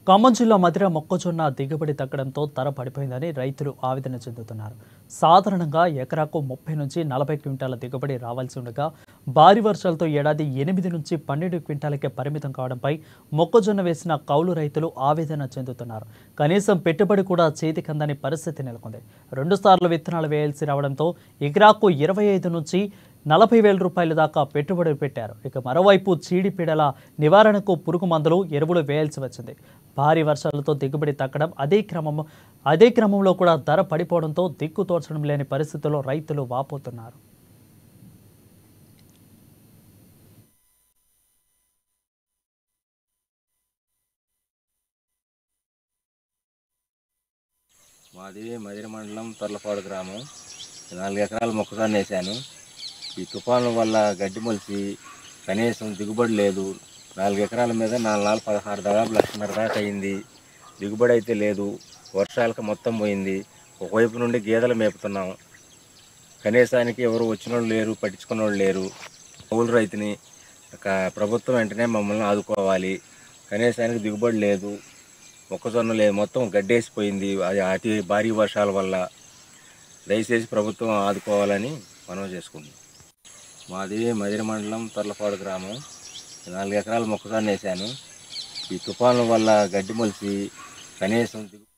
ఖమ్మం జిల్లా మధిర మొక్కజొన్న దిగుబడి తగ్గడంతో ధర పడిపోయిందని రైతులు ఆవేదన చెందుతున్నారు సాధారణంగా ఎకరాకు ముప్పై నుంచి నలభై క్వింటాల దిగుబడి రావాల్సి ఉండగా భారీ వర్షాలతో ఏడాది ఎనిమిది నుంచి పన్నెండు క్వింటాలకే పరిమితం కావడంపై మొక్కజొన్న వేసిన కౌలు రైతులు ఆవేదన చెందుతున్నారు కనీసం పెట్టుబడి కూడా చేతికందని పరిస్థితి నెలకొంది రెండు సార్లు విత్తనాలు వేయాల్సి రావడంతో ఎకరాకు ఇరవై ఐదు నుంచి నలభై వేల రూపాయల దాకా పెట్టుబడి పెట్టారు ఇక మరోవైపు చీడిపీడల నివారణకు పురుగు మందులు ఎరువులు వేయాల్సి వచ్చింది భారీ వర్షాలతో దిగుబడి తగ్గడం అదే క్రమం అదే క్రమంలో కూడా ధర పడిపోవడంతో దిక్కు తోచడం లేని పరిస్థితుల్లో రైతులు వాపోతున్నారు మాది మదిర మండలం తొర్లపాడు గ్రామం నాలుగు ఎకరాల మొక్కజొన్న వేసాను ఈ తుఫాను వల్ల గడ్డి మొలిచి కనీసం దిగుబడి లేదు నాలుగు ఎకరాల మీద నాలుగు నాలుగు పదహారు దాదాపు లక్షన్నర దాకా అయింది దిగుబడి అయితే లేదు వర్షాలకు మొత్తం పోయింది ఒకవైపు నుండి గేదెలు మేపుతున్నాం కనీసానికి ఎవరు వచ్చిన వాళ్ళు లేరు పట్టించుకున్న వాళ్ళు లేరు కౌలు రైతుని ఒక ప్రభుత్వం వెంటనే మమ్మల్ని ఆదుకోవాలి కనీసానికి దిగుబడి లేదు మొక్కజొన్న లేదు మొత్తం గడ్డేసిపోయింది అది అతి భారీ వర్షాల వల్ల దయచేసి ప్రభుత్వం ఆదుకోవాలని మనం చేసుకుంటాం మాది మదిర మండలం తొర్లపాడు గ్రామం నాలుగు ఎకరాల మొక్కజొన్న వేసాను ఈ తుఫాను వల్ల గడ్డి మొలిచి కనీసం దిగు